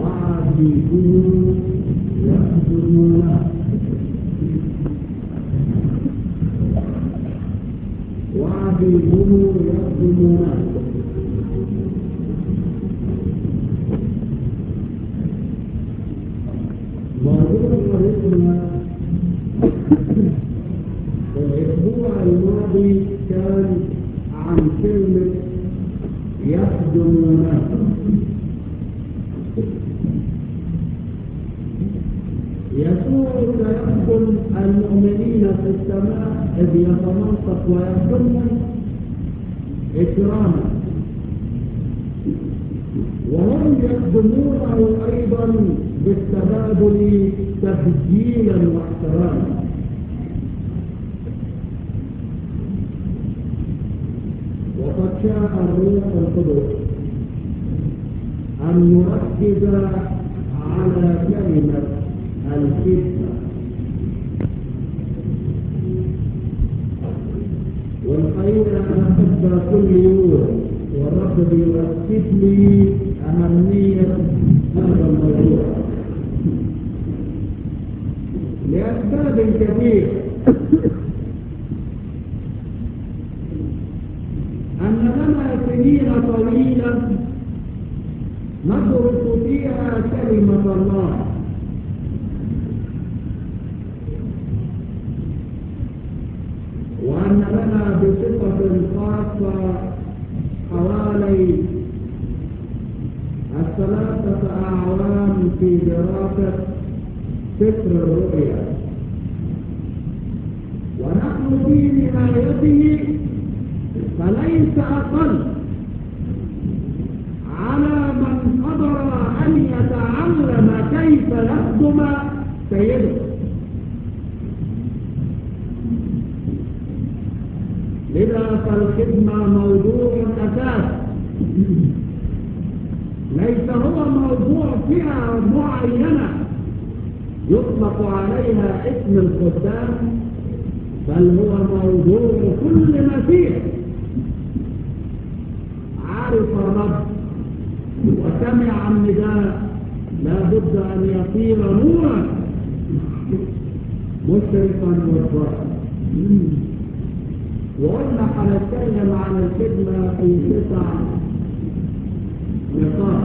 وعبيده يخدمونه وعبيده يخدمونه موضوع حديثنا الأسبوع الماضي كان عن كلمة يخدمونه يسوع سيخدم المؤمنين في السماء إذ يتمنطق ويخدمهم إكراما وهم يخدمونه أيضا بالتبادل تبجيلا واحتراما وقد شاء الروح القدس أن نركز على كلمة الخدمة والحقيقة أنا أحب كل يوم والرب بيؤكد لي أهمية هذا الموضوع لأسباب كثيرة أن لنا سنين طويلة ندرس فيها كلمة الله وأن لنا بصفة خاصة حوالي الثلاثة أعوام في دراسة سفر الرؤيا ونحن في نهايته فليس أقل على من قدر أن يتعلم كيف يخدم سيده لذا فالخدمة موضوع أساس ليس هو موضوع فئة معينة يطلق عليها اسم الخدام بل هو موضوع كل مسيح عرف الرب وسمع النداء لا بد أن يصير نورا مشرقا وضوءا وقلنا هنتكلم عن الخدمة في تسع نقاط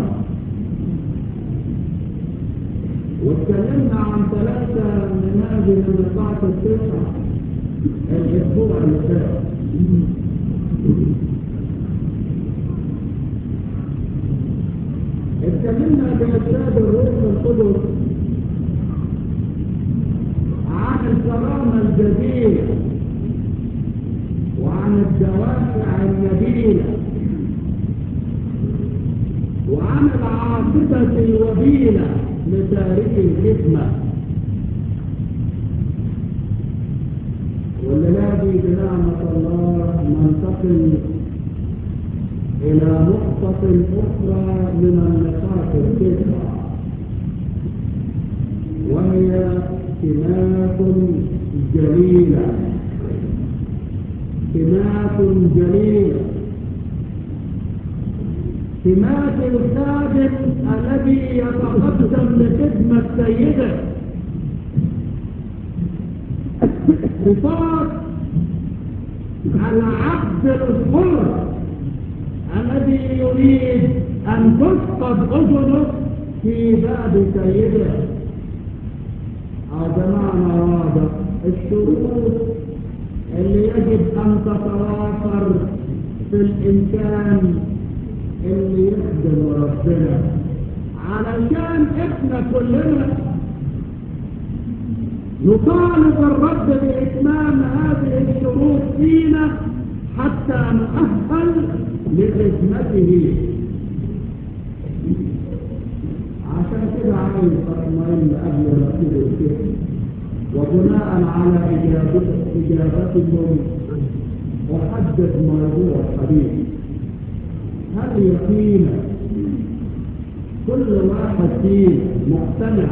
واتكلمنا عن ثلاثة من هذه النقاط التسع الأسبوع اللي فات اتكلمنا بإرشاد الروح القدس عن الكرامة الجديدة وعن الدوافع النبيلة وعن العاصفة الوبيلة لتارك الخدمة والذي بنعمة الله ننتقل إلى نقطة أخرى من النقاط التسعة وهي سمات جليلة سمات جليلة سمات الخادم الذي يتقدم لخدمة سيده صفات العبد الحر الذي يريد أن تفقد أذنه في باب سيده أو بمعنى واضح الشروط اللي يجب أن تتوافر في الإنسان اللي يخدم ربنا علشان إحنا كلنا نطالب الرب بإتمام هذه الشروط فينا حتى نؤهل لخدمته عشان كده عايز اطمئن قبل ما ابتدي الفهم وبناء على اجابتكم احدد موضوع الحديث هل يقينا كل واحد فينا مقتنع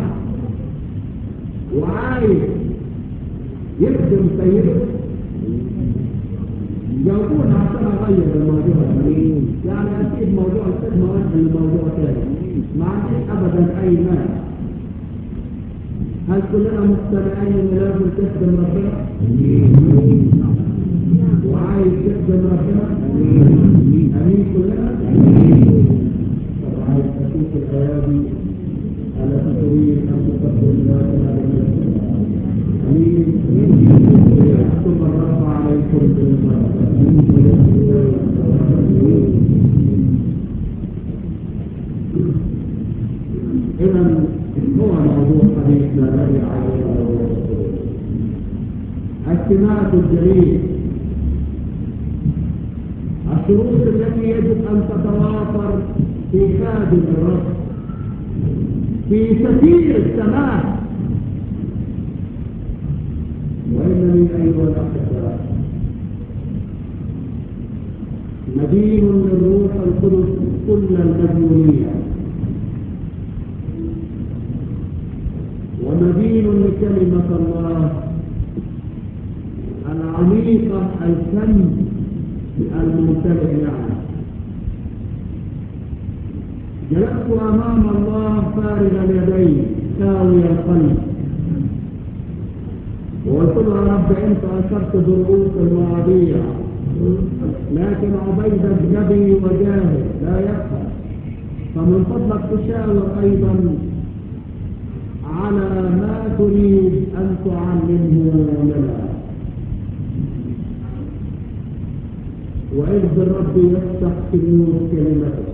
وعايز يخدم سيده جاوبونا عشان اغير الموضوع يعني اكيد موضوع الخدمه واحد لموضوع ثاني ما عنديش ابدا اي مانع هل كلنا مقتنعين ان لازم تخدم ربنا وعايز تخدم ربنا امين كلنا طب عايز اشوف الايادي التي تريد ان تقدم الناس هذا امين ثم الرب عليكم بالبركه إذا هو موضوع حديثنا الذي عليه السمات الجليل الشروط التي يجب أن تتوافر في خادم الرب في سفير السماء وإنني أيها الأحباء مدين للروح القدس كل المديونيه ومدين لكلمة الله العميقة الكم الممتلئ يعني جلست أمام الله فارغ اليدين ساوي القلب وقلت له يا رب أنت أشرت بالرؤوس المواضيع لكن عبيدك جبي وجاهل لا يفهم فمن فضلك تشاور أيضا على ما تريد أن تعلمه لنا وإذ بالرب يفتح كنوز كلمته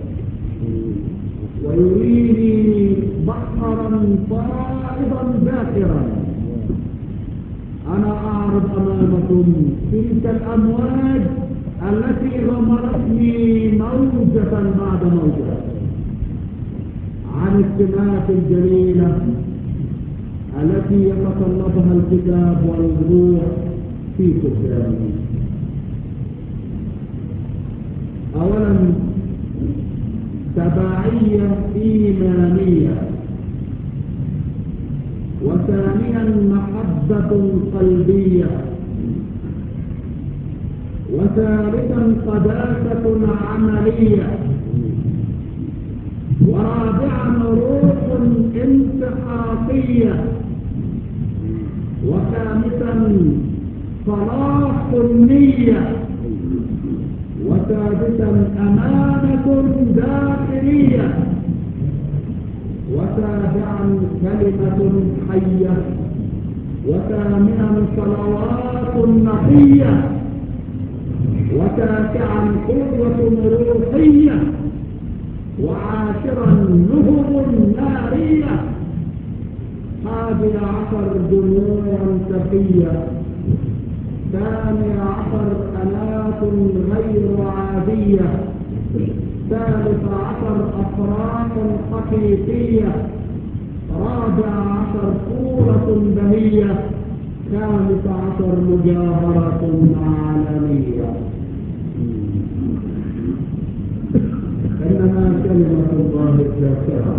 ويريني بحرا فائضا ذاكرا أنا أعرض أمامكم تلك الأمواج التي غمرتني موجة بعد موجة عن السمات الجليلة التي يتطلبها الكتاب والروح في كتابه اولا تبعية ايمانية وثانيا محبة قلبية وثالثا قداسة عملية ورابعا روح انتحاقية وخامسا صلاح النية وسادسا أمانة داخلية وسابعا كلمة حية وثامنا صلوات نقية وتاسعا قوة روحية وعاشرا نهب نارية حادي عشر دموع سخية ثاني عشر أنات غير عادية ثالث عشر أفراح حقيقية رابع عشر صورة بهية خامس عشر مجاهرة عالمية إنها كلمة الله الذاكرة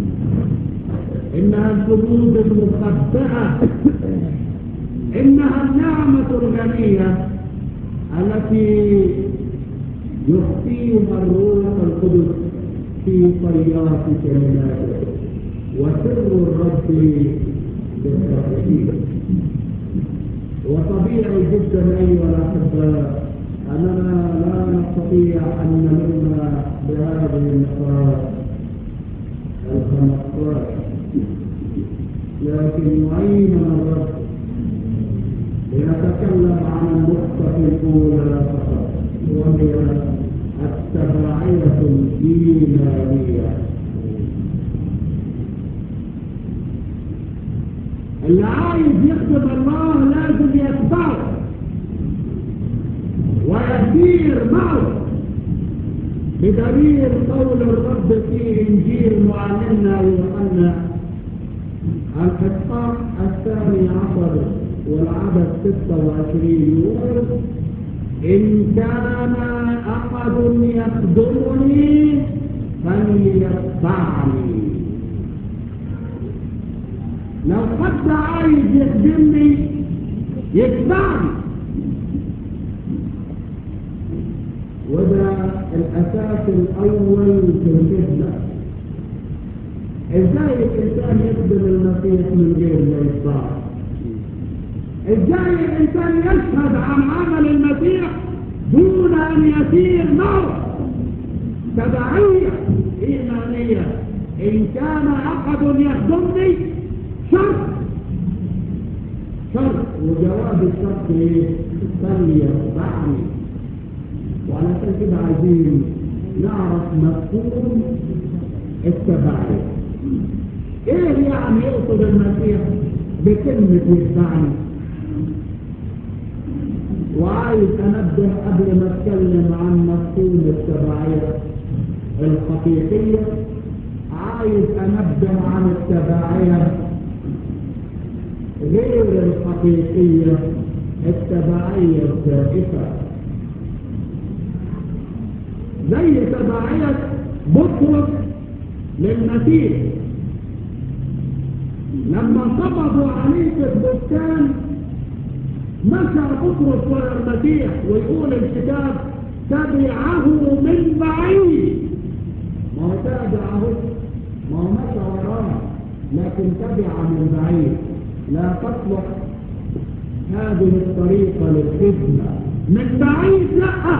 إنها الحدود المخبأة إنها النعمة الغنية التي يخفيها الروح القدس في طيات كلماته وسر الرب بالتفكير وطبيعي جدا أيها الأحباء أننا لا نستطيع أن نلم بهذه النقاط الخمسطاش لكن يعيننا الرب لنتكلم عن النقطة الأولى فقط وهي التبعية الإيمانية اللي عايز يخدم الله لازم يتبعه ويسير معه بدليل قول الرب في انجيل معلمنا يوحنا الاصحاح الثاني عشر والعدد 26 يقول ان كان احد يخدمني فليتبعني لو حد عايز يخدمني يتبعني وده الأساس الأول في الخدمة ازاي الانسان يخدم المسيح من غير ما يصاب ازاي الانسان يشهد عن عمل المسيح دون ان يسير نار تبعية ايمانية ان كان احد يخدمني شرط شرط وجواب الشرط ايه فليتبعني وعلشان كده عايزين نعرف مفهوم التبعية ايه يعني يقصد المسيح بكلمة يتبعني وعايز انبه قبل ما اتكلم عن مفهوم التبعية الحقيقية عايز انبه عن التبعية غير الحقيقية التبعية الزائفة زي تبعية بطرس للمسيح لما قبضوا عليه في البستان مشى بطرس ورا المسيح ويقول الكتاب تبعه من بعيد ما هو تابعه ما هو مشى وراه لكن تبع من بعيد لا تصلح هذه الطريقة للخدمة من بعيد لا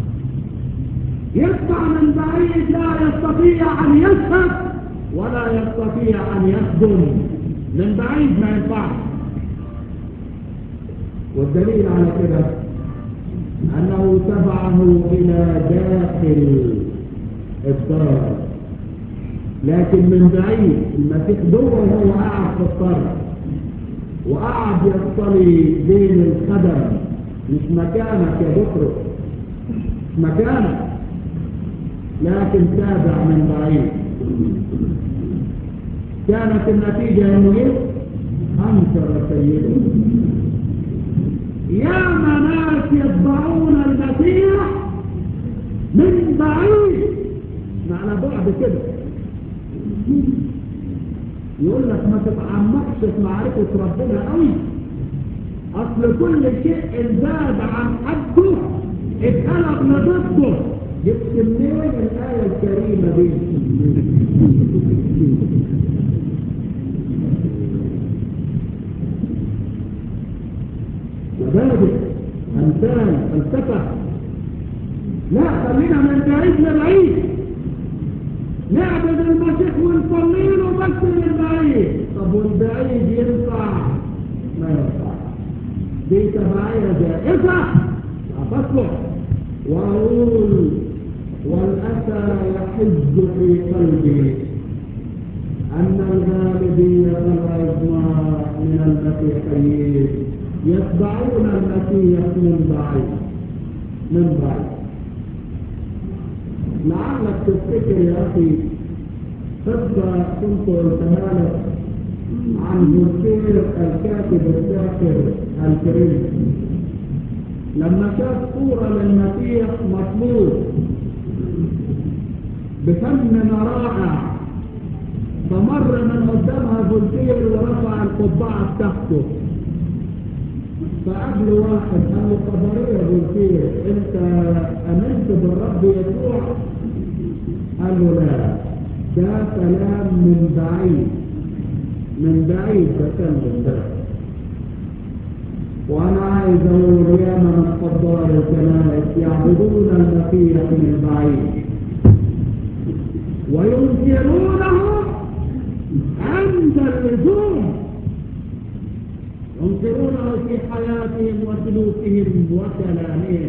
يطلع من بعيد لا يستطيع أن يشهد ولا يستطيع أن يخدم من بعيد ما ينفعش والدليل على كده أنه تبعه إلى داخل الدار لكن من بعيد المسيح جوه وهو قاعد في الطرف وقعد يصلي بين الخدم مش مكانك يا بطرس مش مكانك لكن تابع من بعيد كانت النتيجة انه ايه انكر سيده يا ناس يتبعون المسيح من بعيد معنى بعد كده يقول لك ما تتعمقش في معرفة ربنا قوي اصل كل شيء زاد عن حده اتقلب لضده جبت منين الآية الكريمة دي مبادئ أمثال فلسفة لا خلينا من بعيد لبعيد نعبد المسيح ونصلي له بس من بعيد طب والبعيد ينفع ما ينفع دي تبعية جائزة لا تصلح وأقول والأسى يحز في قلبي أن الغالبية العظمى من المسيحيين يتبعون المسيح من بعيد من بعيد لعلك تفتكر يا أخي قصة كنت قلتها لك عن بوكير الكاتب الساحر الفرنسي لما شاف صورة للمسيح مطلوب بفن رائع فمر من قدامها فولتير ورفع القبعة بتاعته فقابل واحد قال له قدرية فولتير انت امنت بالرب يسوع قال له لا ده كلام من بعيد من بعيد بكلم ده وانا عايز اقول يا من قدار الكنائس يعبدون المسيح من بعيد وينكرونه عند اللزوم ينكرونه في حياتهم وسلوكهم وكلامهم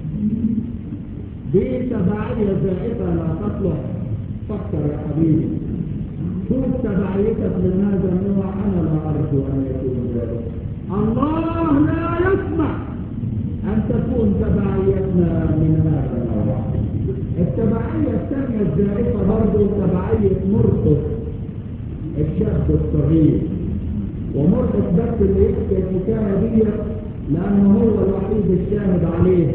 دي تبعية زائفة لا تصلح فكر يا حبيبي شوف تبعيتك من هذا النوع انا لا ارجو ان يكون ذلك الله لا يسمح ان تكون تبعيتنا من هذا النوع التبعية الثانية الزائفة برضه تبعية مرقس الشاب الصغير ومرقس بس اللي يحكي الحكاية دي لأنه هو الوحيد الشاهد عليه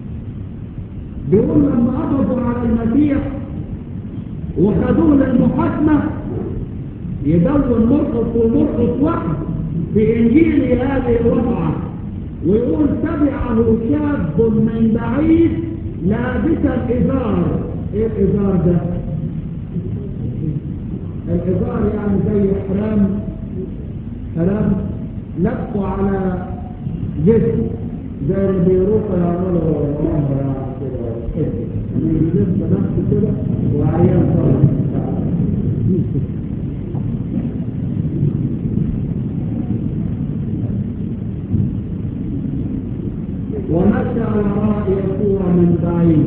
بيقول لما قبضوا على المسيح وخدوه للمحاكمة يدون مرقس ومرقس واحد في إنجيل هذه الوضعة ويقول تبعه شاب من بعيد لابسا إزار إيه الإزار ده؟ الإزار يعني زي حرام حرام لفه على جسمه زي اللي بيروحوا يعملوا عمره يعني كده حته يلف نفسه كده وعيان صار ومشى وراء يسوع من بعيد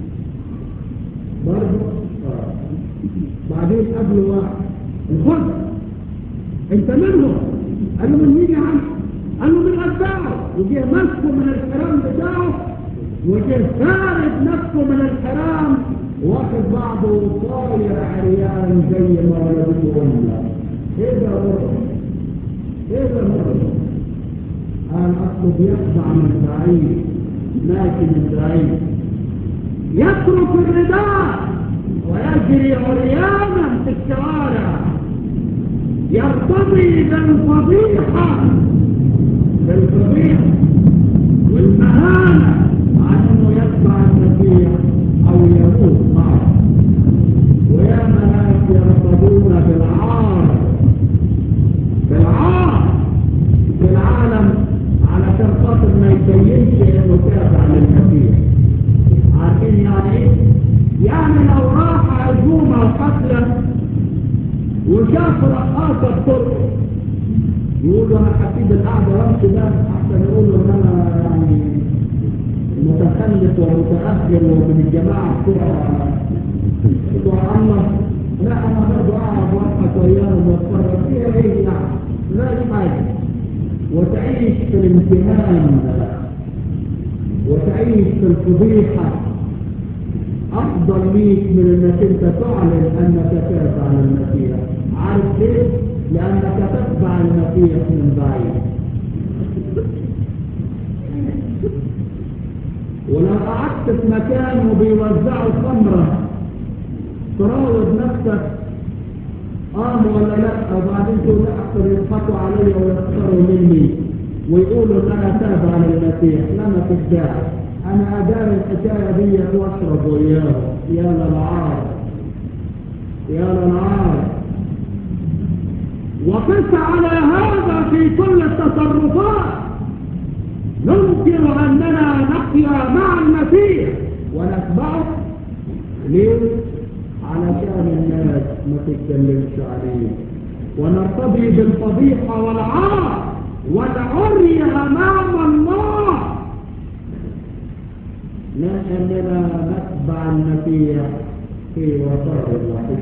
برضه آه. بعدين قبله واحد الخد انت منهم قال له من مين يا عم قال له من اتباعه وجه مسكه من الحرام بتاعه وجه فارد نفسه من الحرام واخد بعضه طاير عريان زي ما ولدته امه ايه ده مرة ايه ده مرة قال اصله بيخضع من بعيد ماشي من بعيد يترك الرداء ويجري عريانا في الشوارع يرتضي بالفضيحة بالفضيحة والمهانة عن انه يتبع المسيح او يموت معه ويا ناس يرتضون بالعار بالعار في العالم علشان خاطر ما يبينش انه تابع للمسيح عارفين يعني ايه؟ يعني لو راح عزومه وحفله وشاف رقاصه بترقص يقولوا انا حسيب القعده وامشي ده احسن يقولوا ان انا يعني متخلف ومتاخر ومن الجماعه بتوع بتوع الله لا انا برضه اقعد واضحك وياهم واتفرج فيها ايه يعني؟ لا دي حاجه وتعيش في الامتهان وتعيش في الفضيحه افضل ليك من انك انت تعلن انك تابع للمسيح عارف ليه لانك تتبع المسيح من بعيد ولو قعدت في مكان وبيوزعوا خمره تراود نفسك اه ولا لا وبعدين تقول لا احسن يضحكوا عليا ويسخروا مني ويقولوا ان انا تابع للمسيح لما تدعي انا ادار الحكايه دي واشرب وياه يا للعار يا للعار وقس على هذا في كل التصرفات ننكر اننا نحيا مع المسيح ونتبعه ليه علشان الناس ما تتكلمش عليه ونرتضي بالفضيحه والعار والعري امام الله لأننا نتبع المسيح في وسط الوحش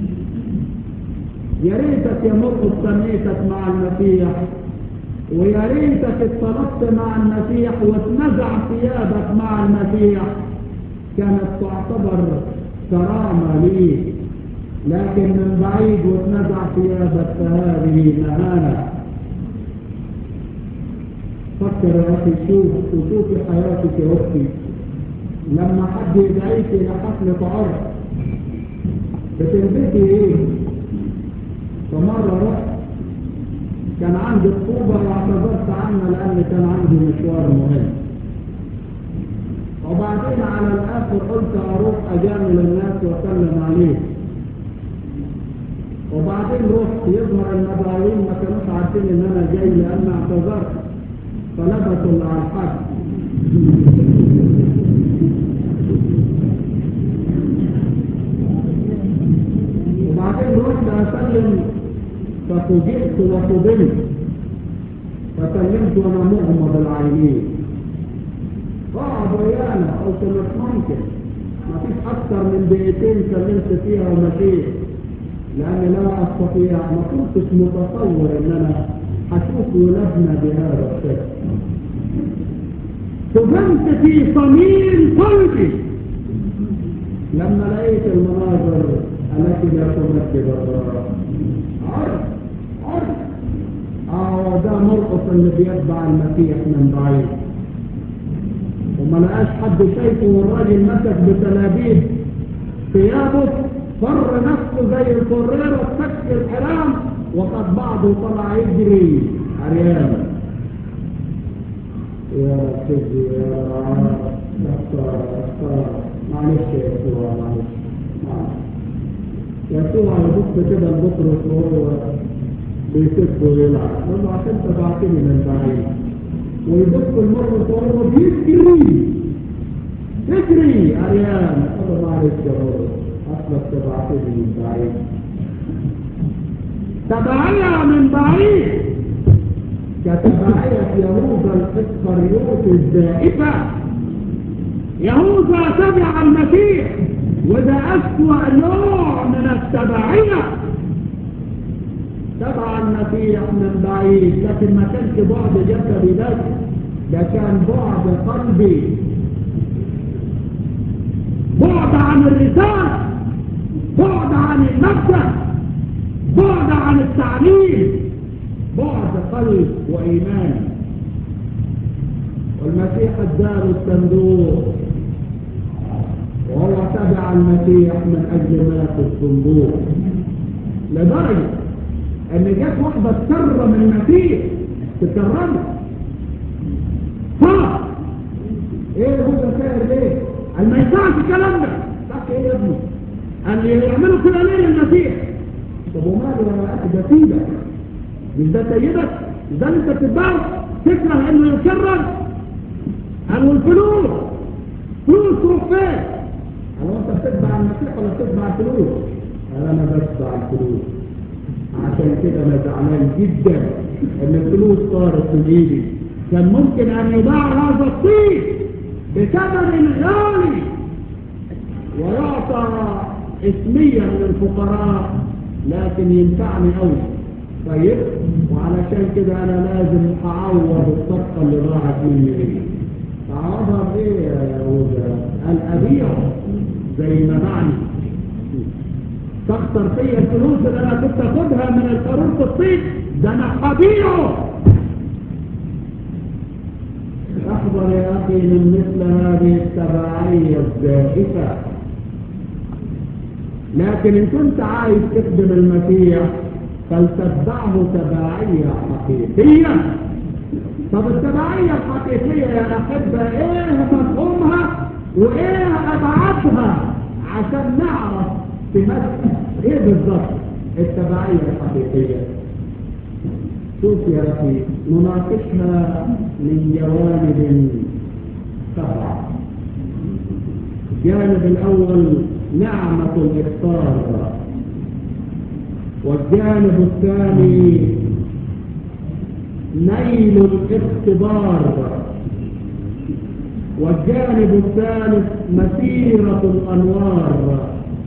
يا ريتك يا مرقس سميتك مع المسيح ويا ريتك اتصرفت مع المسيح واتنزع ثيابك مع المسيح كانت تعتبر كرامة ليك لكن من بعيد واتنزع ثيابك فهذه مهانة فكر يا أخي شوف وشوفي حياتك يا أختي لما حد يدعيك الى حفلة عرض بتلبسي ايه فمرة رحت كان عندي خطوبة واعتذرت عنها لان كان عندي مشوار مهم وبعدين على الاخر قلت اروح اجامل الناس واسلم عليهم وبعدين رحت يظهر المدعوين ما كانوش عارفين ان انا جاي لان اعتذرت فلبسوا اللي على الحد وبعدين رحت اسلم ففوجئت وصدمت فسلمت وانا مغمض العينين قعد ويانا قلت مش ممكن ما فيش اكثر من دقيقتين سلمت فيها ومشيت لاني لا استطيع ما كنتش متصور ان انا هشوف ولادنا بهذا الشكل صدمت في صميم قلبي لما لقيت المناظر التي لا تمجد الله عرض عرض اه ده مرقص اللي بيتبع المسيح من بعيد وما لقاش حد شايفه والراجل مسك بتلابيب ثيابه فر نفسه زي الفريرة فك الحرام وقد بعضه طلع يجري عريان يا سيدي يا اختار اختار معلش يا يسوع معلش معلش يسوع يبص كده لبطرس وهو بيسب ويلعب يقول له عشان تبعتني من بعيد ويبص المرة وهو بيجري اجري عريان قال له معلش يا بابا اصلك تبعتني من بعيد تبعية من بعيد كتبعية يهوذا الاسخريوط الزائفة يهوذا تبع المسيح وده أسوأ نوع من التبعية تبع المسيح من بعيد لكن ما كانش بعد جسدي بس ده كان بعد قلبي بعد عن الرسالة بعد عن المبدأ بعد عن التعليم بعد قلب وإيمان والمسيح اداله الصندوق وهو تبع المسيح من أجل ملك الصندوق لدرجة ان جت واحدة تكرم المسيح تكرمه ها ايه هو سائر ليه قال ما ينفعش الكلام ده صح ايه يا ابني قال لي يعملوا كده ليه للمسيح طب وماله يا اخي ده سيدك مش ده سيدك مش ده اللي انت بتتبعه تكره انه يكرم قال والفلوس فلوس تروح فين قال انت بتتبع المسيح ولا بتتبع الفلوس قال انا بتبع الفلوس عشان كده انا زعلان جدا ان الفلوس صارت من ايدي كان ممكن ان يباع هذا الطين بثمن غالي ويعطى اسميا للفقراء لكن ينفعني قوي طيب وعلشان كده انا لازم اعوض الصفقه اللي ضاعت مني دي اعوضها بايه يا يهوذا قال ابيعه زي ما معني تخسر فيا الفلوس اللي انا كنت اخدها من القارون في الطين ده انا هبيعه احضر يا اخي من مثل هذه التبعيه الزائفه لكن ان كنت عايز تخدم المسيح فلتتبعه تبعيه حقيقيه طب التبعيه الحقيقيه يا احبه ايه مفهومها وايه ابعادها عشان نعرف تمثل ايه بالظبط التبعية الحقيقية شوف يا اخي نناقشها من جوانب سبعة الجانب الاول نعمة الافطار والجانب الثاني نيل الاختبار والجانب الثالث مسيرة الانوار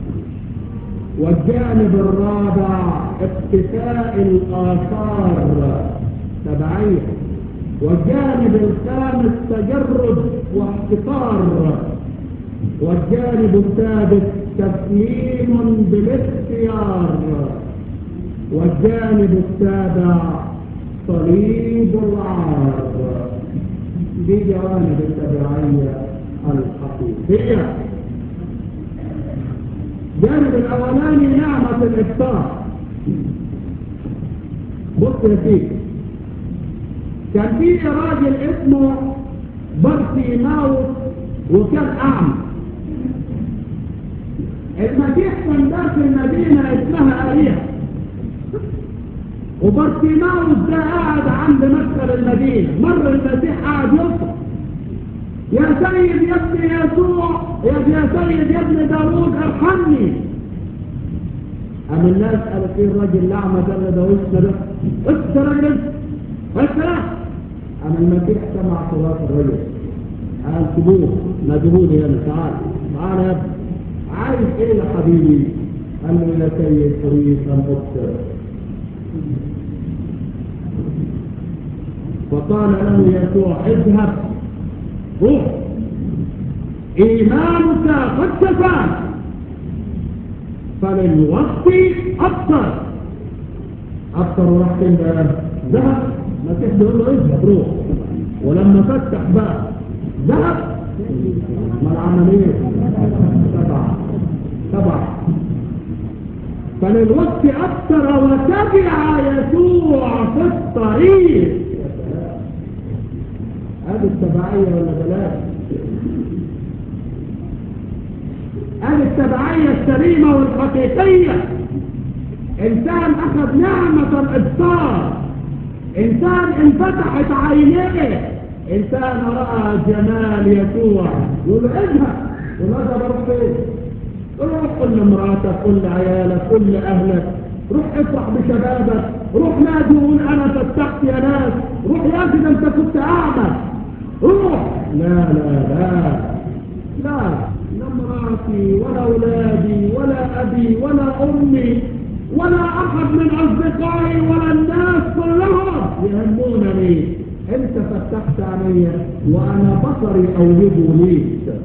والجانب الرابع اقتفاء الآثار تبعية والجانب الخامس تجرد واحتقار والجانب السادس تسليم بالاختيار والجانب السابع صليب العار دي جوانب التبعية الحقيقية الجانب الاولاني نعمة الافطار بص يا سيدي كان في راجل اسمه بارتيماوس وكان اعمى المسيح كان داخل مدينة اسمها اريح وبارتيماوس ده قاعد عند مدخل المدينة مر المسيح قاعد يصرخ يا سيد يا ابن يسوع يا يا سيد يا ابن داوود ارحمني أما الناس قالوا في الراجل الأعمى ده اللي ده وش ده وش راجل وش ده أما المسيح سمع صلاة الرجل قال سيبوه نادهوني أنا تعال تعال يا ابني عايز إيه يا حبيبي؟ قال له يا سيد أريد أن أبصر فقال له يسوع اذهب روح إيمانك قد شفاك فللوقت أبصر أبصر وقت ذهب ما تقول له اذهب روح ولما فتح بقى ذهب ما العملية تبع تبع فللوقت أبصر وتبع يسوع في الطريق هذه التبعية ولا بلاش صاحب التبعية السليمة والحقيقية إنسان أخذ نعمة الإبصار إنسان انفتحت عينيه إنسان رأى جمال يسوع يقول اذهب وماذا بروح فين؟ روح قل لمراتك قل لعيالك قل لأهلك روح افرح بشبابك روح نادي وقول أنا فتحت يا ناس روح يا أخي ده أنت كنت أعمى روح لا لا لا لا لا مراتي ولا أولادي ولا أبي ولا أمي ولا أحد من أصدقائي ولا الناس كلهم يهمونني أنت فتحت علي وأنا بصري أوجده ليك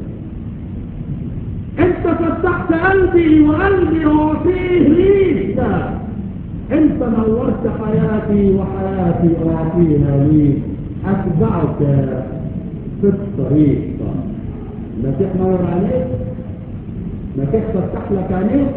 أنت فتحت قلبي وقلبي أعطيه ليك أنت نورت حياتي وحياتي أعطيها ليك أتبعك في الطريق المسيح نور عليك المسيح فتح لك عينيك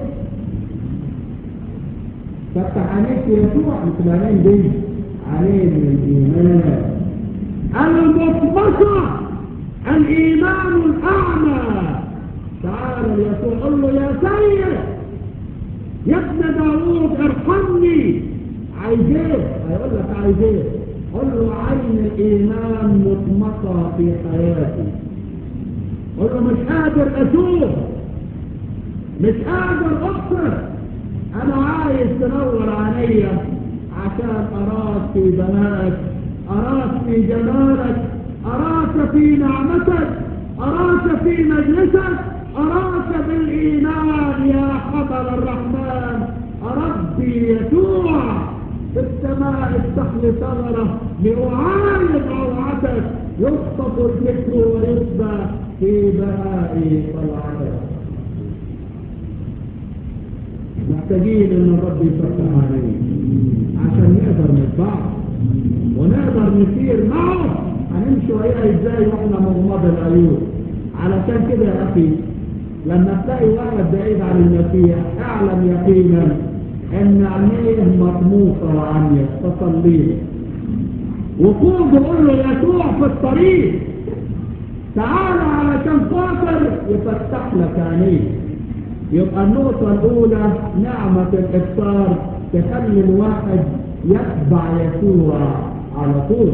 فتح عينيك يسوع مثل العينين دي عينين الإيمان المطمسة الإيمان الأعمى تعال يسوع قل له يا سيد يا ابن داوود ارحمني عايز ايه هيقول لك عايز ايه قل له عين الايمان مطمسه في حياتي قل له مش قادر اشوف مش قادر ابصر انا عايز تنور عليا عشان اراك في بهائك اراك في جمالك اراك في نعمتك اراك في مجلسك اراك بالايمان يا حضر الرحمن ربي يسوع في السماء افتح لي ثغره لاعاين روعتك يخطف الفكر ويتبع في بهاء طلعتك محتاجين ان الرب يفتح علينا عشان نقدر نتبع ونقدر نسير معه هنمشي وياه ازاي واحنا مغمض العيون علشان كده يا اخي لما تلاقي واحد بعيد عن المسيح اعلم يقينا ان عينيه مطموسه وعمية فصليه وقوم بقول له يسوع في الطريق تعال علشان خاطر يفتح لك عينيه يبقى النقطة الأولى نعمة الإفطار تخلي الواحد يتبع يسوع على طول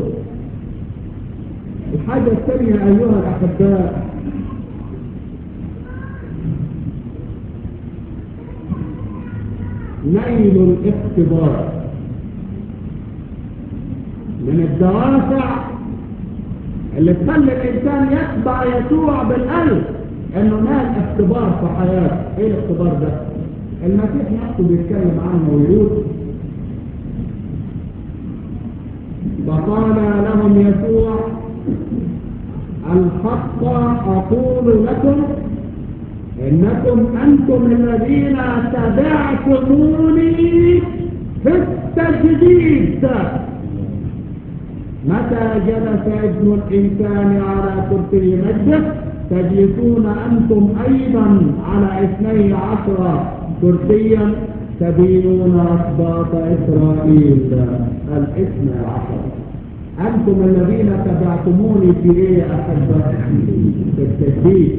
الحاجة الثانية أيها الأحباء نيل الاختبار من الدوافع اللي تخلي الإنسان يتبع يسوع بالقلب انه نال اختبار في حياته ايه الاختبار ده المسيح نفسه بيتكلم عنه ويقول فقال لهم يسوع الحق اقول لكم انكم انتم الذين تبعتموني في التجديد متى جلس ابن الانسان على كرسي مجده تجلسون أنتم أيضا على اثني عشر كرسيا تبينون أسباط إسرائيل الاثنى عشر أنتم الذين تبعتموني في إيه أحبة في التجديد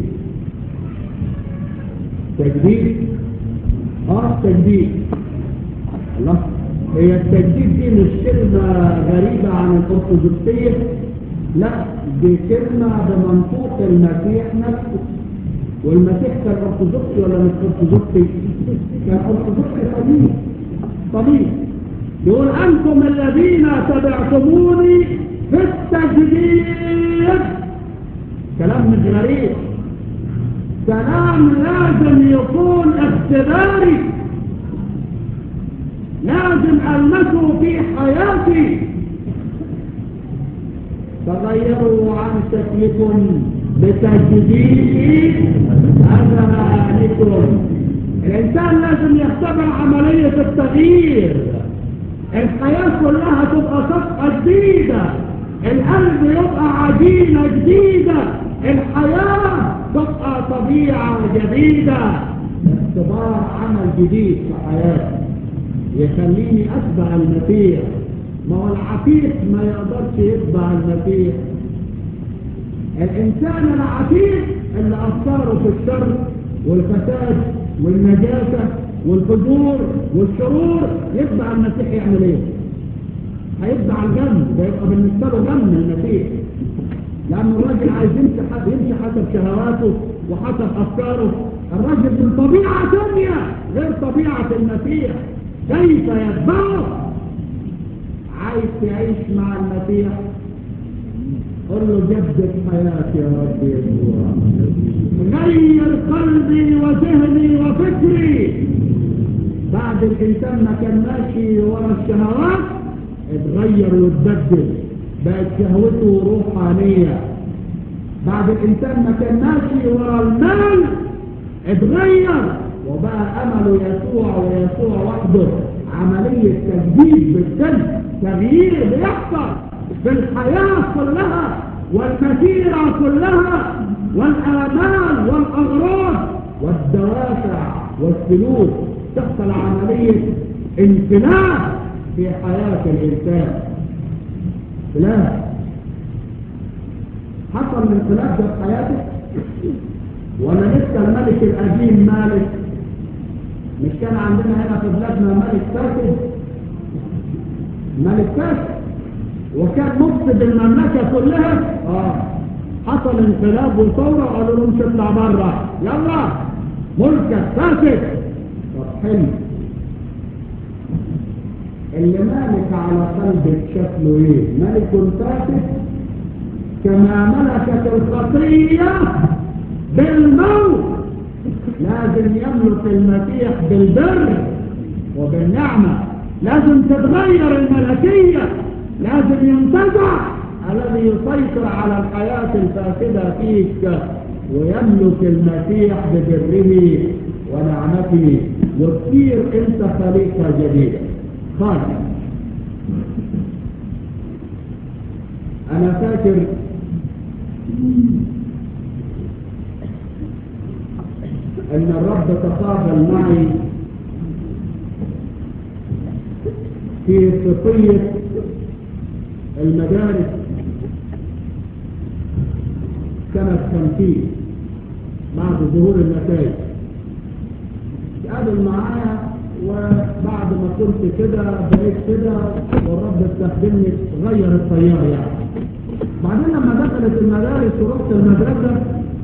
تجديد آه تجديد الله هي التجديد دي مش كلمة غريبة عن الأرثوذكسية لا دي كلمة بمنطوق المسيح نفسه والمسيح كان ارثوذكسي ولا مش ارثوذكسي؟ كان ارثوذكسي طبيعي طبيعي يقول انتم الذين تبعتموني في التجديد كلام مش غريب كلام لازم يكون اختباري لازم المسه في حياتي تغيروا عن شكلكم بتجديد أذهانكم الإنسان لازم يختبر عملية التغيير الحياة كلها تبقى صفحة جديدة القلب يبقى عجينة جديدة الحياة تبقى طبيعة جديدة اختبار عمل جديد في حياتي يخليني أتبع المسيح ما هو العتيق ما يقدرش يتبع المسيح الإنسان العتيق اللي أفكاره في الشر والفساد والنجاسة والفجور والشرور يتبع المسيح يعمل ايه هيتبع الجنب ده يبقى بالنسبة له جنب المسيح لأن الراجل عايز يمشي يمشي حسب شهواته وحسب أفكاره الراجل من طبيعة دنيا غير طبيعة المسيح كيف يتبعه عايز تعيش مع المسيح قل له جدد حياتي يا رب يسوع غير قلبي وذهني وفكري بعد الإنسان ما كان ماشي ورا الشهوات اتغير واتبدل بقت شهوته روحانية بعد الإنسان ما كان ماشي ورا المال اتغير وبقى أمله يسوع ويسوع وحده عملية تجديد بالسن تغيير بيحصل في الحياة كلها والمسيرة كلها والآمال والأغراض والدوافع والسلوك تحصل عملية انقلاب في حياة الإنسان انقلاب حصل الانقلاب ده في حياتك ولا لسه الملك القديم مالك مش كان عندنا هنا في بلادنا ملك فاسد ملك فاسد وكان مفسد المملكة كلها اه حصل انقلاب وثورة وقالوا لهم تطلع بره يلا ملكك فاسد طب حلو اللي مالك على قلبك شكله ايه ملك فاسد كما ملكت الخطية بالموت لازم يملك المسيح بالبر وبالنعمة لازم تتغير الملكية لازم ينتزع الذي يسيطر على الحياة الفاسدة فيك ويملك المسيح ببره ونعمته وتصير انت خليقة جديدة خالص انا فاكر ان الرب تقابل معي في خطية المدارس سنة خمسين بعد ظهور النتائج قابل معايا وبعد ما كنت كده بقيت كده والرب استخدمني غير التيار يعني بعدين لما دخلت المدارس ورحت المدرسة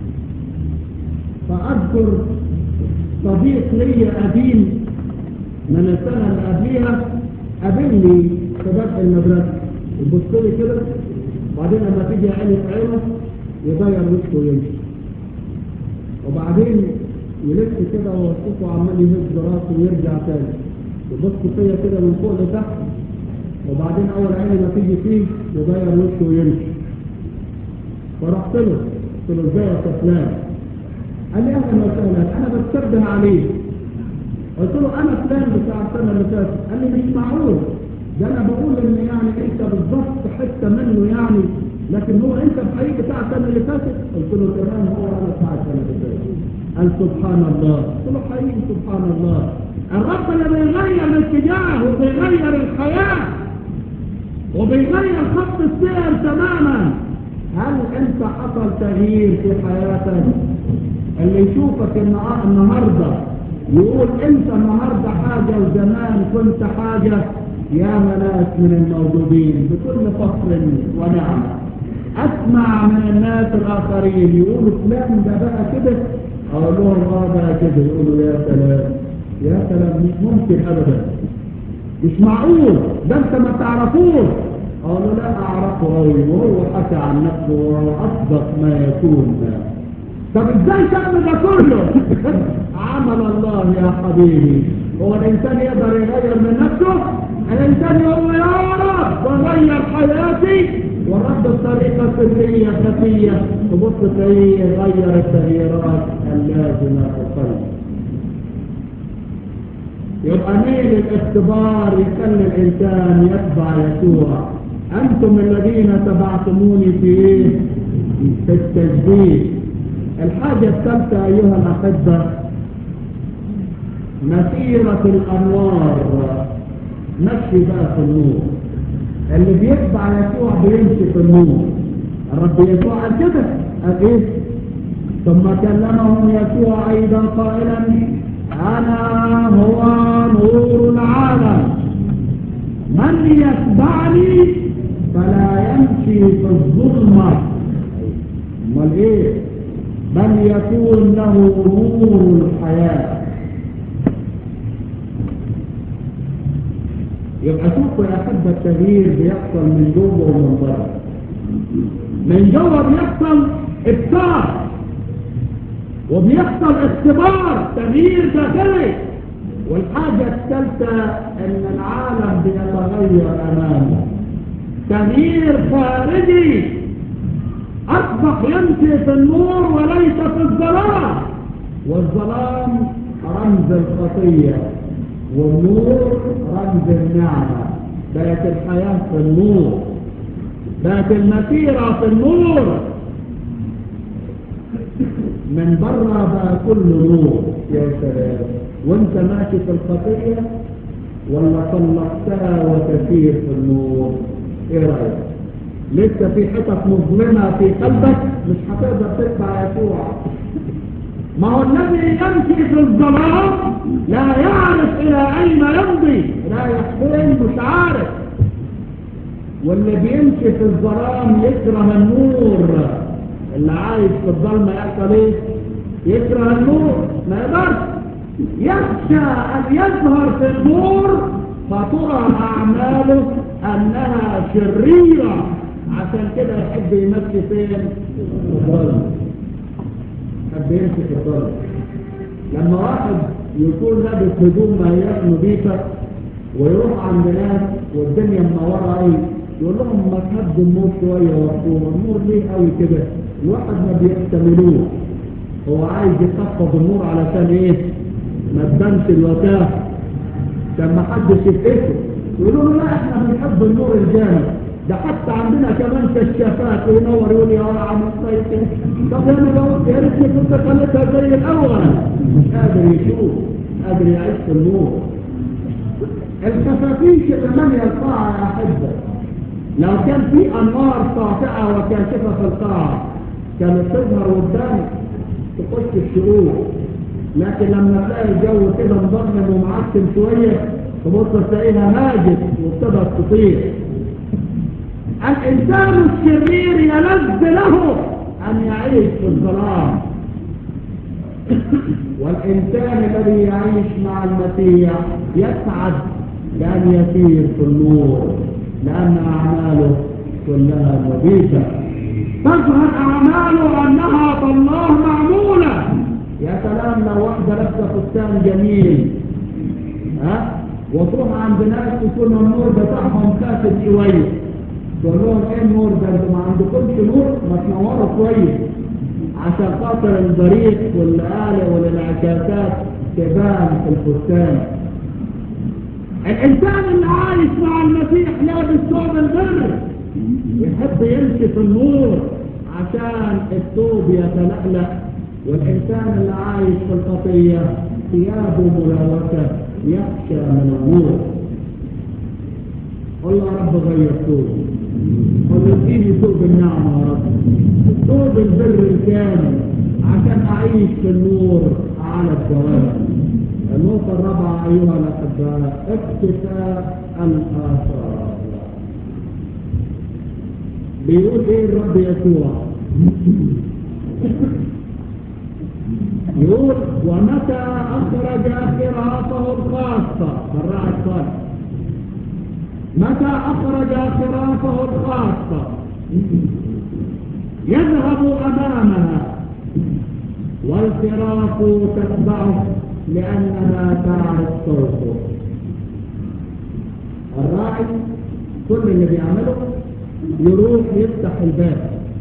فأذكر صديق لي قديم من السنة اللي قبليها قابلني في بدء المدرسة يبص لي كده وبعدين لما تيجي عيني في عينه يغير وشه ويمشي وبعدين يلف كده ووصفه عمال يهز راسه ويرجع تاني يبص فيا كده من فوق لتحت وبعدين اول عين ما تيجي فيه يغير وشه ويمشي فرحت له قلت له ازاي يا فلان قال لي اهلا وسهلا انا بتشبه عليه قلت له انا فلان بتاع السنه اللي فاتت قال لي مش معقول ده انا بقول ان يعني انت بالظبط حته منه يعني لكن هو انت الحقيقي بتاع السنه اللي فاتت قلت له تمام هو انا بتاع السنه اللي فاتت قال سبحان الله قلت له حقيقي سبحان الله الرب اللي بيغير الاتجاه وبيغير الحياه وبيغير خط السير تماما هل انت حصل تغيير في حياتك اللي يشوفك النهارده يقول انت النهارده حاجه وزمان كنت حاجه يا ناس من الموجودين بكل فخر ونعمه اسمع من الناس الاخرين يقولوا فلان ده بقى كده اقول لهم اه بقى كده يقولوا يا سلام يا سلام مش ممكن ابدا مش معقول ده انت ما تعرفوش اقول له لا اعرفه قوي وهو حكى عن نفسه وهو اصدق ما يكون طب ازاي تعمل ده كله عمل الله يا حبيبي هو الانسان يقدر يغير من نفسه الانسان يقول يا رب وغير حياتي ورد الطريقة السرية خفية تبص تلاقيه يغير التغييرات اللازمة في القلب يبقى ميل الاختبار يخلي الانسان يتبع يسوع انتم الذين تبعتموني في ايه في التجديد الحاجة الثالثة ايها الاحبة مسيرة الانوار مشي بقى في النور اللي بيتبع يسوع بيمشي في النور الرب يسوع قال كده قال ايه ثم كلمهم يسوع أيضا قائلا أنا هو نور العالم من يتبعني فلا يمشي في الظلمة امال ايه بل يكون له نور الحياة يبقى شوفوا يا أحب التغيير بيحصل من جوه ومن بره من جوه بيحصل ابصار وبيحصل اختبار تغيير داخلي والحاجة الثالثة ان العالم بيتغير امامه تغيير خارجي اصبح يمشي في النور وليس في الظلام والظلام رمز الخطية والنور رمز النعمة بقت الحياة في النور بقت المسيرة في النور من بره بقى كله نور يا سلام وانت ماشي في الخطية ولا طلقتها وتسير في النور ايه رأيك لسه في حتت مظلمة في قلبك مش هتقدر تتبع يسوع ما هو الذي يمشي في الظلام لا يعرف الى اين يمضي رايح فين مش عارف واللي بيمشي في الظلام يكره النور اللي عايش في الظلمة يحصل ايه يكره النور ما يقدرش يخشى ان يظهر في النور فترى اعماله انها شريرة عشان كده يحب يمشي فين في الظلم يحب يمشي في الظلم لما واحد يكون لابس هدوم ما هياش نظيفة ويروح عند ناس والدنيا منورة قوي يقول لهم ما تهدوا النور شوية وقفوا النور ليه قوي كده الواحد ما بيحتملوه هو عايز يخفض النور علشان ايه ما تبانش الوتاه عشان ما حدش يتقفل يقولوا له لا احنا بنحب النور الجامد ده حتى عندنا كمان كشافات وينور يقول يا عم طيب طب انا لو يا ريتني كنت خليتها زي الاول مش قادر يشوف مش قادر يعيش في النور الخفافيش اللي ماليه القاعه يا احبه لو كان في انوار ساطعه وكاشفه في القاعه كانت تظهر قدامك تخش الشروق لكن لما تلاقي الجو كده مظلم ومعتم شويه تبص تلاقيها هاجت وابتدت تطير الانسان الشرير يلذ له ان يعيش في الظلام والانسان الذي يعيش مع المسيح يسعد بان يسير في النور لان اعماله كلها نظيفه تظهر اعماله انها بالله معموله يا سلام لو واحده لابسه فستان جميل ها وتروح عند ناس يكون النور بتاعهم كاسد شويه تقول لهم ايه النور ده انتوا ما عندكمش نور ما تنوروا كويس عشان خاطر البريق والآلة والانعكاسات تبان في الفستان الانسان اللي عايش مع المسيح لابس ثوب البر يحب يمشي في النور عشان الثوب يتلألأ والإنسان اللي عايش في الخطية ثيابه ملوثة يخشى من النور قل يا رب غير ثوبي قل اديني ثوب النعمة يا رب ثوب البر الكامل عشان أعيش في النور على الدوام النقطة الرابعة أيها الأحباء اقتفاء الآثار بيقول ايه الرب يسوع يقول ومتى اخرج خرافه الخاصة بالراعي الصالح متى اخرج خرافه الخاصة يذهب امامها والخراف تتبعه لانها تعرف صوته الراعي كل اللي بيعمله يروح يفتح الباب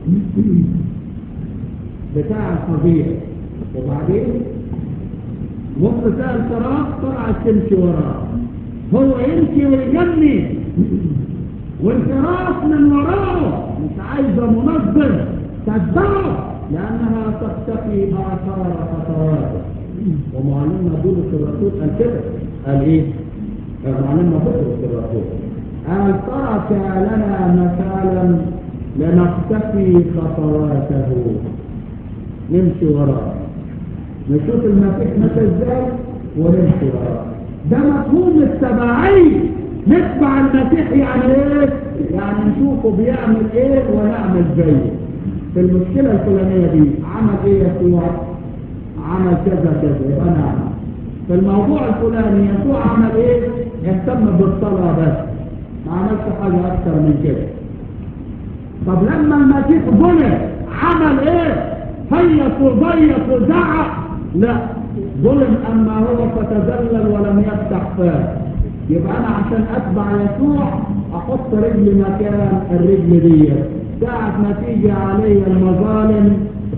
بتاع الفضيع وبعدين وقت ساعة الفراغ طلعت تمشي وراه هو يمشي ويجني والفراغ من وراه مش عايزة منظم تتبعه لأنها تختفي آثار خطواته ومعلمنا بولس الرسول قال كده قال إيه؟ معلمنا بطرس الرسول قال ترك لنا مثالا لنقتفي خطواته نمشي وراه نشوف المسيح مشى ازاي ونمشي وراه ده مفهوم التبعية نتبع المسيح يعني ايه يعني نشوفه بيعمل ايه ونعمل زيه في المشكلة الفلانية دي عمل ايه يسوع عمل كذا كذا يبقى انا عمل في الموضوع الفلاني يسوع عمل ايه اهتم بالصلاة بس ما عملش حاجة اكتر من كده طب لما المسيح ظلم عمل ايه هيص وضيق وزعق لا ظلم اما هو فتذلل ولم يفتح فاه يبقى انا عشان اتبع يسوع احط رجلي مكان الرجل دي ساعة ما تيجي علي المظالم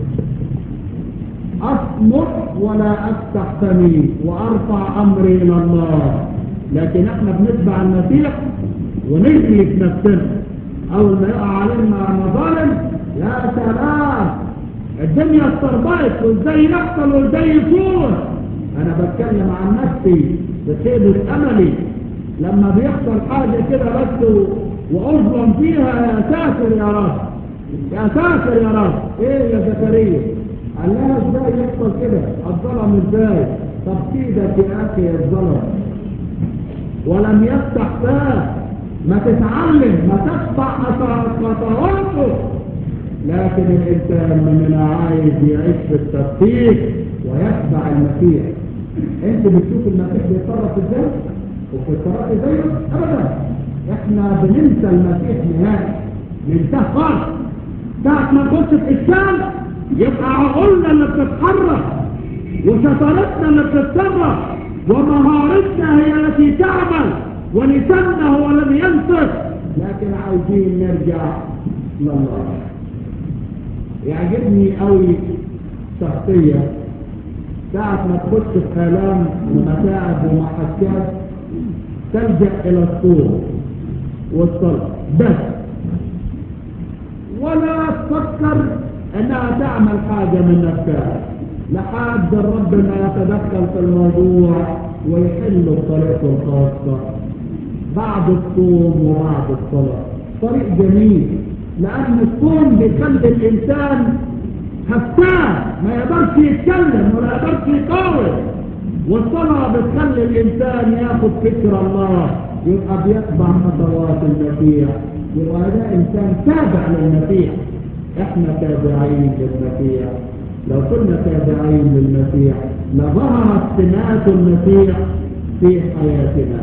اصمت ولا افتح فمي وارفع امري الى الله لكن احنا بنتبع المسيح ونجلس نفسنا اول ما يقع علينا مظالم يا سلام الدنيا استربطت وازاي يحصل وازاي يكون انا بتكلم عن نفسي بخيبة املي لما بيحصل حاجة كده بس واظلم فيها يا ساتر يا رب يا ساتر يا رب ايه يا زكريا قال لها ازاي يحصل كده الظلم ازاي طب سيدك يا اخي الظلم ولم يفتح فاه ما تتعلم ما تتبع خطواته لكن الانسان مننا عايز يعيش في التفكير ويتبع المسيح انت بتشوف المسيح بيتصرف ازاي وبتتصرف ازاي ابدا احنا بننسى المسيح نهائي ننساه خالص ساعة ما نخش في اشكال يبقى عقولنا اللي بتتحرك وشطارتنا اللي بتتصرف ومهارتنا هي التي تعمل ولساننا هو الذي ينطق لكن عايزين نرجع لله يعجبني قوي شخصية ساعة ما تخش في آلام ومتاعب ومحكات تلجأ إلى الصوم والصلاة بس ولا تفكر انها تعمل حاجة من نفسها لحد الرب ما يتدخل في الموضوع ويحل بطريقته الخاصة بعد الصوم وبعد الصلاة طريق جميل لأن الصوم بيخلي الإنسان هفتان ما يقدرش يتكلم ولا يقدرش يقاوم والصلاة بتخلي الإنسان ياخد فكر الله يبقى بيتبع خطوات المسيح يبقى ده إنسان تابع للمسيح احنا تابعين للمسيح لو كنا تابعين للمسيح لظهرت سمات المسيح في حياتنا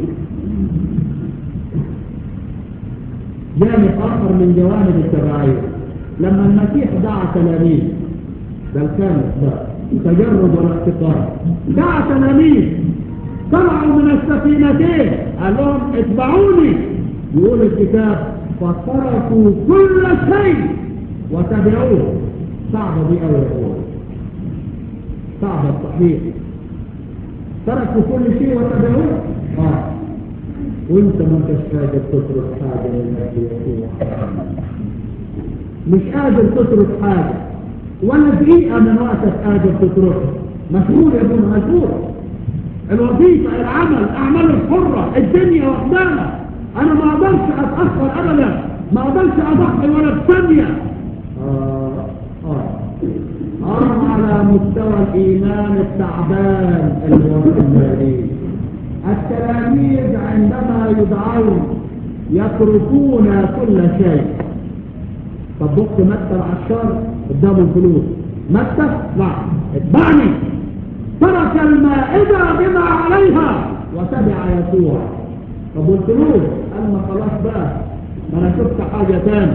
جانب آخر من جوانب التبعية لما المسيح دعا تلاميذ ده الخامس بقى تجرد والاحتقار دعا تلاميذ طلعوا من السفينتين قال لهم اتبعوني يقول الكتاب فتركوا كل شيء وتبعوه صعبة دي أول أول صعبة صحيح تركوا كل شيء وتبعوه آه وانت ما انتش قادر تترك حاجة من أجل يسوع مش قادر تترك حاجة ولا دقيقة من وقتك قادر تتركها مشغول يا ابونا مشغول الوظيفة العمل أعمال الحرة الدنيا واخدانا أنا ما أقدرش أتأخر أبدا ما أقدرش أضحي ولا بثانية آه آه آه على مستوى الإيمان التعبان الوطني التلاميذ عندما يدعون يتركون كل شيء طب بص متى العشار قدامه الفلوس متى لا اتبعني ترك المائدة بما عليها وتبع يسوع طب والفلوس قال ما خلاص بقى ما انا شفت حاجة تاني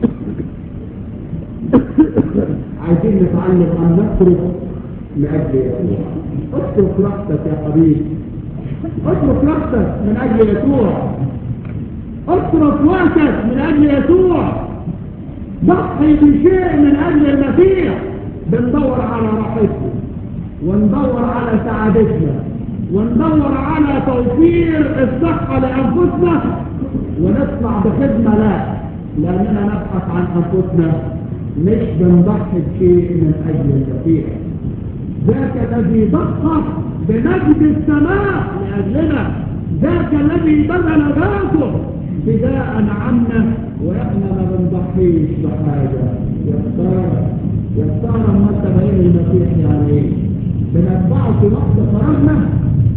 عايزين نتعلم ان نترك لاجل يسوع اترك راحتك يا حبيبي اترك راحتك من اجل يسوع اترك وقتك من اجل يسوع ضحي بشيء من اجل المسيح بندور على راحتنا وندور على سعادتنا وندور على توفير الصحة لأنفسنا ونطلع بخدمة لا لأننا نبحث عن أنفسنا مش بنضحي بشيء من أجل المسيح ذاك الذي ضحى بمجد السماء لأجلنا ذاك الذي بذل ذاته فداء عنا واحنا ما بنضحيش بحاجة يختار يختار المتبعين المسيح يعني ايه بنتبعه في وقت فراغنا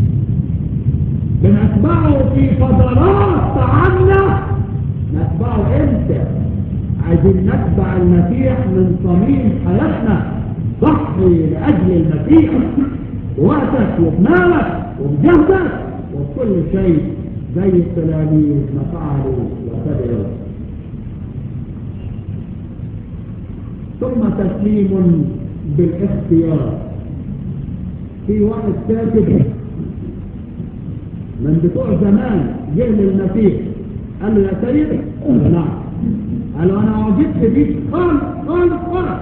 بنتبعه في فترات عنا نتبعه امتى عايزين نتبع المسيح من صميم حياتنا ضحي لاجل المسيح وقتك وبمالك وبجهدك وبكل شيء زي التلاميذ ما فعلوا وتبعوا ثم تسليم بالاختيار في واحد كاتب من بتوع زمان جه للمسيح قال له يا سيد قال له نعم قال له انا عجبت بيك خالص خالص خالص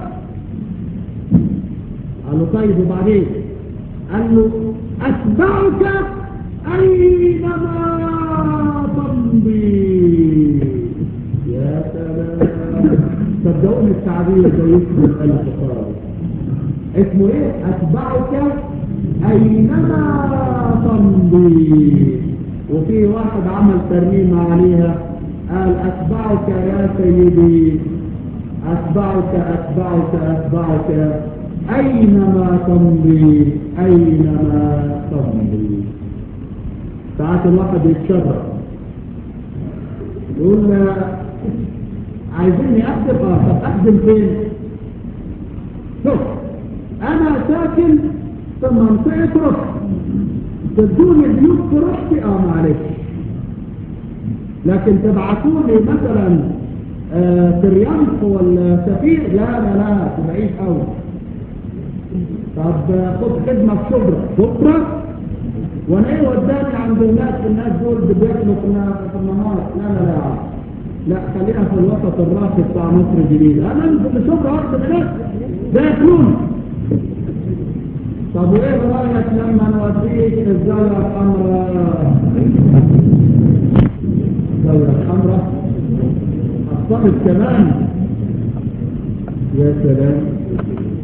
قال له طيب وبعدين قال له اتبعك اينما تمضي يا سلام صدقوني التعبير ده يسمى الالف خالص اسمه ايه اتبعك اينما تمضي وفي واحد عمل ترميم عليها قال اتبعك يا سيدي اتبعك اتبعك اتبعك اينما تمضي اينما تمضي ساعات الواحد يتشرف يقول عايزيني اخدم اه طب اخدم فين شوف انا ساكن في منطقة رشد تدوني بيوت في رشدي اه معلش لكن تبعتوا لي مثلا آه في الرياض ولا سفير لا لا لا تبعيد قوي طب خد خدمة في شبرا شبرا وانا ايه وداني عند الناس الناس دول بياكلوا في النهار لا لا لا لا خلينا في الوسط الراقي بتاع مصر الجديدة انا انزل شبرا واحد الناس ده ياكلون طب وايه رايك لما نوديك الزاويه الحمراء الزاويه الحمراء اصطبت كمان يا سلام